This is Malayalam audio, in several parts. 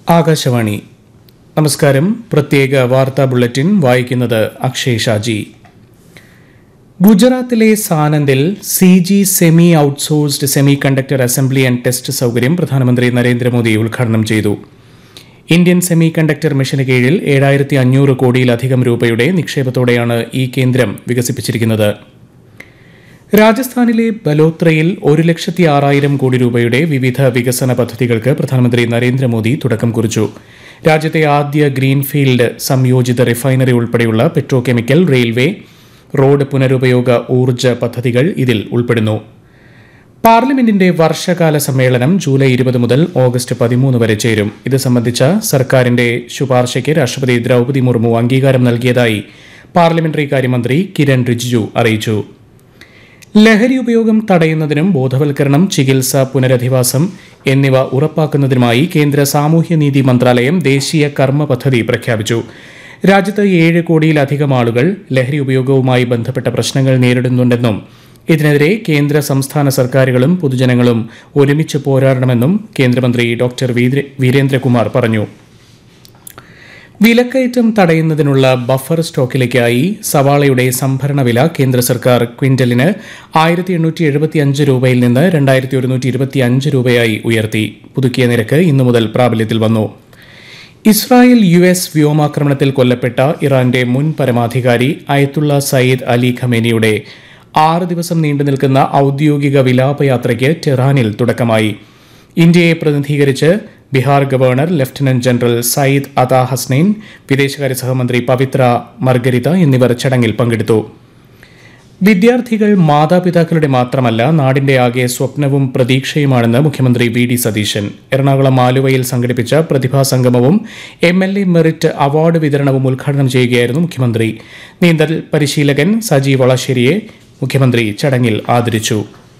ആകാശവാണി നമസ്കാരം പ്രത്യേക വാർത്താ ബുള്ളറ്റിൻ വായിക്കുന്നത് അക്ഷയ് ഷാജി ഗുജറാത്തിലെ സാനന്ദിൽ C G semi outsourced semi conductor assembly and test സൗകര്യം പ്രധാനമന്ത്രി നരേന്ദ്രമോദി ഉദ്ഘാടനം ചെയ്തു ഇന്ത്യൻ സെമി കണ്ടക്ടർ മിഷന് കീഴിൽ ഏഴായിരത്തി അഞ്ഞൂറ് കോടിയിലധികം രൂപയുടെ നിക്ഷേപത്തോടെയാണ് ഈ കേന്ദ്രം വികസിപ്പിച്ചിരിക്കുന്നത് രാജസ്ഥാനിലെ ബലോത്രയിൽ ഒരു ലക്ഷത്തി ആറായിരം കോടി രൂപയുടെ വിവിധ വികസന പദ്ധതികൾക്ക് പ്രധാനമന്ത്രി നരേന്ദ്രമോദി തുടക്കം കുറിച്ചു രാജ്യത്തെ ആദ്യ ഗ്രീൻഫീൽഡ് സംയോജിത റിഫൈനറി ഉൾപ്പെടെയുള്ള പെട്രോ കെമിക്കൽ റെയിൽവേ റോഡ് പുനരുപയോഗ ഊർജ്ജ പദ്ധതികൾ ഇതിൽ ഉൾപ്പെടുന്നു പാർലമെന്റിന്റെ വർഷകാല സമ്മേളനം ജൂലൈ ഇരുപത് മുതൽ ഓഗസ്റ്റ് പതിമൂന്ന് വരെ ചേരും ഇത് സംബന്ധിച്ച സർക്കാരിന്റെ ശുപാർശയ്ക്ക് രാഷ്ട്രപതി ദ്രൗപദി മുർമു അംഗീകാരം നൽകിയതായി പാർലമെന്ററി കാര്യമന്ത്രി കിരൺ റിജിജു അറിയിച്ചു ലഹരി ഉപയോഗം തടയുന്നതിനും ബോധവൽക്കരണം ചികിത്സ പുനരധിവാസം എന്നിവ ഉറപ്പാക്കുന്നതിനുമായി കേന്ദ്ര സാമൂഹ്യനീതി മന്ത്രാലയം ദേശീയ കർമ്മ പദ്ധതി പ്രഖ്യാപിച്ചു രാജ്യത്ത് ഏഴ് കോടിയിലധികം ആളുകൾ ലഹരി ഉപയോഗവുമായി ബന്ധപ്പെട്ട പ്രശ്നങ്ങൾ നേരിടുന്നുണ്ടെന്നും ഇതിനെതിരെ കേന്ദ്ര സംസ്ഥാന സർക്കാരുകളും പൊതുജനങ്ങളും ഒരുമിച്ച് പോരാടണമെന്നും കേന്ദ്രമന്ത്രി ഡോക്ടർ വീര- വീരേന്ദ്രകുമാർ പറഞ്ഞു വിലക്കയറ്റം തടയുന്നതിനുള്ള ബഫർ സ്റ്റോക്കിലേക്കായി സവാളയുടെ സംഭരണ വില കേന്ദ്ര സർക്കാർ ക്വിന്റലിന് ആയിരത്തി എണ്ണൂറ്റി എഴുപത്തി അഞ്ച് രൂപയിൽ നിന്ന് രണ്ടായിരത്തി ഒരുന്നൂറ്റി ഇരുപത്തി അഞ്ച് രൂപയായി ഉയർത്തി പുതുക്കിയ നിരക്ക് ഇന്നു മുതൽ പ്രാബല്യത്തിൽ വന്നു ഇസ്രായേൽ യു എസ് വ്യോമാക്രമണത്തിൽ കൊല്ലപ്പെട്ട ഇറാന്റെ മുൻ പരമാധികാരി അയത്തുള്ള സയ്യിദ് അലി ഖമേനിയുടെ ആറ് ദിവസം നീണ്ടു നിൽക്കുന്ന ഔദ്യോഗിക വിലാപയാത്രയ്ക്ക് ടെഹ്റാനിൽ തുടക്കമായി ഇന്ത്യയെ പ്രതിനിധീകരിച്ച് Bihar governor lieutenant general Syed Ata Hasnain വിദേശകാര്യ സഹമന്ത്രി പവിത്ര മർഗരിത എന്നിവർ ചടങ്ങിൽ പങ്കെടുത്തു വിദ്യാർത്ഥികൾ മാതാപിതാക്കളുടെ മാത്രമല്ല നാടിന്റെ ആകെ സ്വപ്നവും പ്രതീക്ഷയുമാണെന്ന് മുഖ്യമന്ത്രി വി ഡി സതീശൻ എറണാകുളം ആലുവയിൽ സംഘടിപ്പിച്ച പ്രതിഭാ സംഗമവും M L A merit award വിതരണവും ഉദ്ഘാടനം ചെയ്യുകയായിരുന്നു മുഖ്യമന്ത്രി നീന്തൽ പരിശീലകൻ സജീവ് വളശ്ശേരിയെ മുഖ്യമന്ത്രി ചടങ്ങിൽ ആദരിച്ചു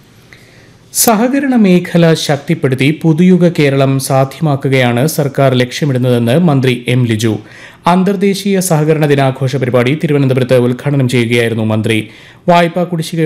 സഹകരണ മേഖല ശക്തിപ്പെടുത്തി പുതുയുഗ കേരളം സാധ്യമാക്കുകയാണ് സർക്കാർ ലക്ഷ്യമിടുന്നതെന്ന് മന്ത്രി എം ലിജു അന്തർദേശീയ സഹകരണ ദിനാഘോഷ പരിപാടി തിരുവനന്തപുരത്ത് ഉദ്ഘാടനം ചെയ്യുകയായിരുന്നു മന്ത്രി വായ്പാ കുടിശ്ശിക